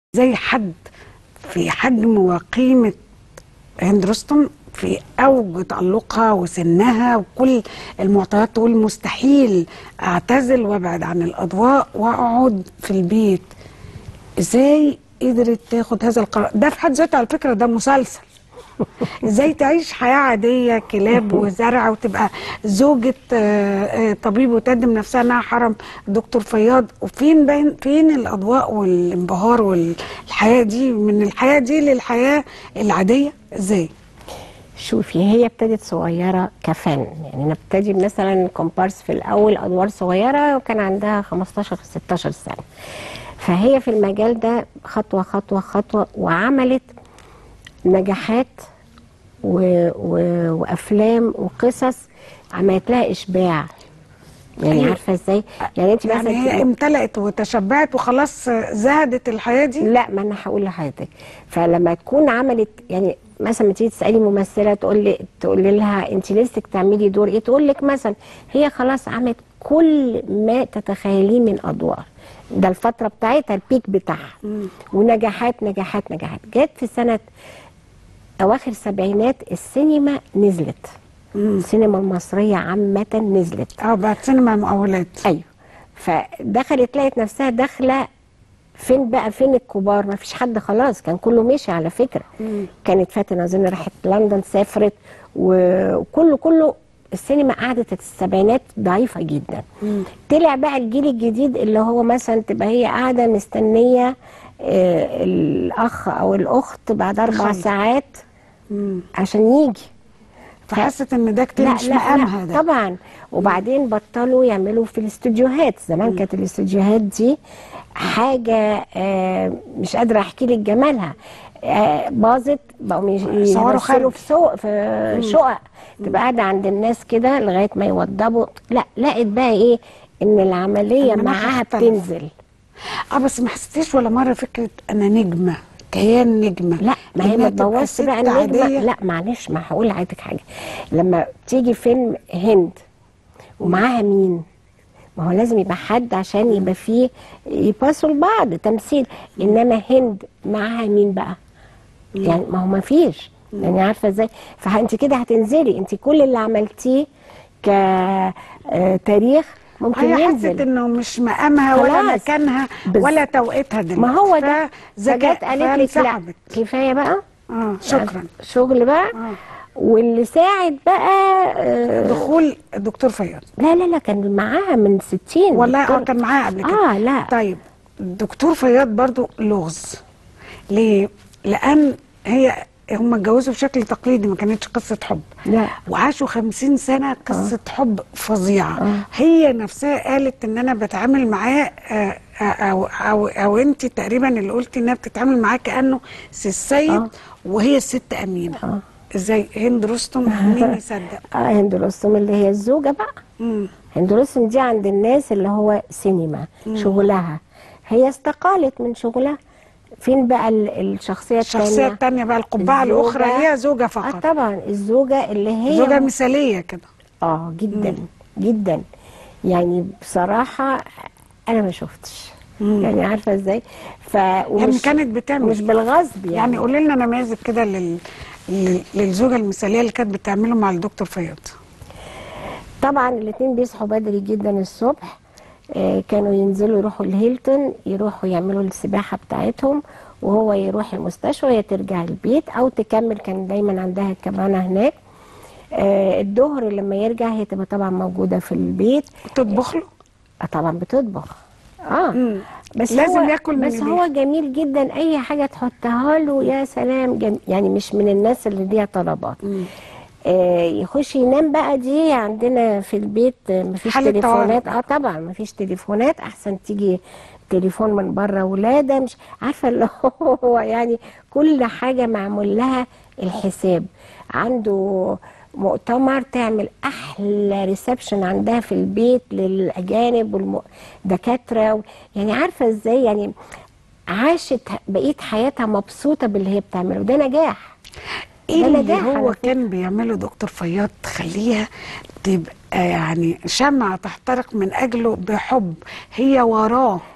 زي حد في حجم وقيمة هند رستم في أوج تألقها وسنها وكل المعطيات تقول مستحيل أعتزل وأبعد عن الأضواء وأقعد في البيت إزاي قدرت تاخد هذا القرار ده في حد ذاته على فكرة ده مسلسل ازاي تعيش حياة عادية كلاب وزرع وتبقى زوجة آه، آه، طبيب وتقدم نفسها انها حرم دكتور فياض وفين باين فين الاضواء والانبهار والحياة دي من الحياة دي للحياة العادية ازاي؟ شوفي هي ابتدت صغيرة كفن يعني نبتدي مثلا كومبارس في الأول أدوار صغيرة وكان عندها 15 16 سنة فهي في المجال ده خطوة خطوة خطوة وعملت نجاحات و... و... وأفلام وقصص عملت لها إشباع يعني أيوة. عارفة ازاي يعني انت يعني مثلا هي امتلأت وتشبعت وخلاص زهدت الحياة دي لا ما انا هقول لحضرتك فلما تكون عملت يعني مثلا ما تيجي تسالي ممثله تقول لي تقول لها انت نفسك تعملي دور ايه تقول لك مثلا هي خلاص عملت كل ما تتخيليه من ادوار ده الفتره بتاعتها البيك بتاعها ونجاحات نجاحات نجاحات جت في سنه اواخر السبعينات السينما نزلت السينما المصريه عامه نزلت اه بعد سينما المقاولات ايوه فدخلت لقت نفسها داخله فين بقى فين الكبار ما فيش حد خلاص كان كله مشي على فكره كانت فاتن اظن راحت لندن سافرت و- وكله كله السينما قعدت السبعينات ضعيفه جدا طلع بقى الجيل الجديد اللي هو مثلا تبقى هي قاعده مستنيه آه، الاخ او الاخت بعد اربع تخلص. ساعات مم. عشان يجي فحست ان ده كتير مش مقامها ده طبعا وبعدين بطلوا يعملوا في الاستوديوهات زمان كانت الاستوديوهات دي حاجه آه مش قادره احكي لك جمالها آه باظت بقوا يش- صوروا يمثلوا خارج. في سوق في شقق تبقى قاعده عند الناس كده لغايه ما يوضبوا لا لقت بقى ايه ان العمليه المناخ معاها اختلف. بتنزل اه بس ما حسيتيش ولا مره فكره انا نجمه كيان نجمه لا ما هي إنها ما تبقى تبوظش ست بقى النجمه عادية. لا معلش ما هقول لحضرتك حاجه لما تيجي فيلم هند ومعاها مين؟ ما هو لازم يبقى حد عشان يبقى فيه يباصوا لبعض تمثيل انما هند معاها مين بقى؟ يعني ما هو ما فيش يعني عارفه ازاي؟ فانت كده هتنزلي انت كل اللي عملتيه كتاريخ ممكن هي حست ينزل انه مش مقامها ولا خلاص. مكانها بز- ولا توقيتها دلوقتي ما هو ده ذكاء فجت قالت لك لا فانسحبت. كفايه بقى اه شكرا شغل بقى آه. واللي ساعد بقى آه، دخول الدكتور فياض لا لا لا كان معاها من 60 والله اه دكتور. كان معايا قبل كده اه لا طيب الدكتور فياض برضو لغز ليه؟ لأن هي هم اتجوزوا بشكل تقليدي ما كانتش قصة حب لا وعاشوا خمسين سنة قصة حب فظيعة هي نفسها قالت ان انا بتعامل معاه آه، آه، او او او انت تقريبا اللي قلتي انها بتتعامل معاه كانه سي السيد آه. وهي الست امينه آه. ازاي هند رستم مين يصدق اه هند رستم اللي هي الزوجه بقى مم. هند رستم دي عند الناس اللي هو سينما شغلها هي استقالت من شغلها فين بقى ال- الشخصيه الشخصيه الثانيه الثانيه بقى القبعه الزوجة- الاخرى هي زوجه اه فقط طبعا الزوجه اللي هي زوجه مثاليه كده اه جدا جدا يعني بصراحه انا ما شفتش يعني عارفه ازاي ف يعني كانت بتعمل مش بالغصب يعني, يعني قولي لنا نماذج كده لل... لل- للزوجه المثاليه اللي كانت بتعمله مع الدكتور فياض طبعا الاثنين بيصحوا بدري جدا الصبح آه، كانوا ينزلوا يروحوا الهيلتون يروحوا يعملوا السباحه بتاعتهم وهو يروح المستشفى وهي ترجع البيت او تكمل كان دايما عندها كمان هناك آه، الظهر لما يرجع هي تبقى طبعا موجوده في البيت تطبخ له آه، طبعا بتطبخ اه بس لازم هو ياكل من بس إيديها. هو جميل جدا اي حاجه تحطها له يا سلام جم... يعني مش من الناس اللي ليها طلبات آه يخش ينام بقى دي عندنا في البيت آه، مفيش حالة تليفونات طوارئ. اه طبعا مفيش تليفونات احسن تيجي تليفون من بره ولاده مش عارفه اللي هو يعني كل حاجه معمول لها الحساب عنده مؤتمر تعمل احلى ريسبشن عندها في البيت للاجانب والدكاتره و... يعني عارفه ازاي يعني عاشت بقيه حياتها مبسوطه باللي هي بتعمله ده نجاح ايه ده اللي نجاح على هو فكرة. كان بيعمله دكتور فياض تخليها تبقى يعني شمعة تحترق من اجله بحب هي وراه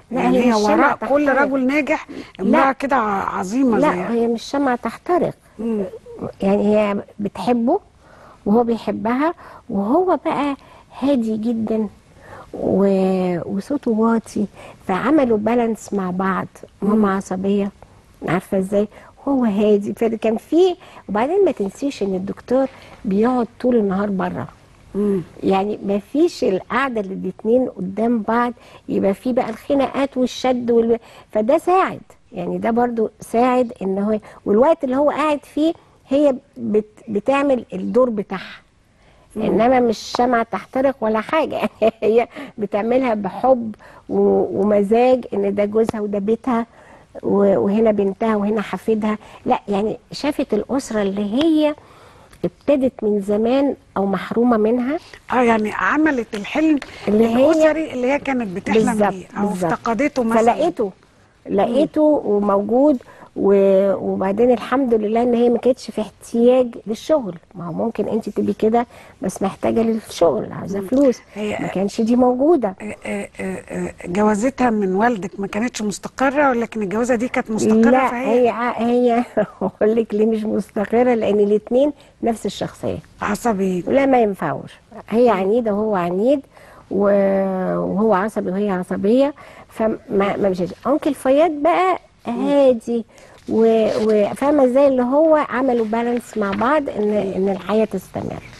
لا، يعني هي هي مش شمعة وراء كل تحترق. رجل ناجح امراه كده ع- عظيمه لا زيها هي مش شمعة تحترق مم. يعني هي بتحبه وهو بيحبها وهو بقى هادي جدا و... وصوته واطي فعملوا بالانس مع بعض ماما عصبية عارفة ازاي هو هادي فكان في وبعدين ما تنسيش ان الدكتور بيقعد طول النهار بره مم. يعني ما فيش القعده اللي الاتنين قدام بعض يبقى في بقى الخناقات والشد وال... فده ساعد يعني ده برضو ساعد ان هو والوقت اللي هو قاعد فيه هي بت... بتعمل الدور بتاعها انما مش شمعة تحترق ولا حاجة هي بتعملها بحب و... ومزاج ان ده جوزها وده بيتها و... وهنا بنتها وهنا حفيدها لا يعني شافت الأسرة اللي هي ابتدت من زمان او محرومة منها اه يعني عملت الحلم اللي هي- الاسري اللي هي كانت بتحلم بالظبط بيه او بالظبط. افتقدته مثلا فلقيته لقيته وموجود و- وبعدين الحمد لله ان هي ما كانتش في احتياج للشغل ما هو ممكن انت تبقي كده بس محتاجه للشغل عايزه فلوس هي- ما كانش دي موجوده آه، آه، آه، آه، جوازتها من والدك ما كانتش مستقره ولكن الجوازه دي كانت مستقره لا فهي هي هي اقول لك ليه مش مستقره لان الاثنين نفس الشخصيه عصبي لا ما ينفعوش هي عنيده وهو عنيد و- وهو عصبي وهي عصبيه فما ما مش انكل فياض بقى هادي و- وفاهمه ازاي اللي هو عملوا بالانس مع بعض ان ان الحياه تستمر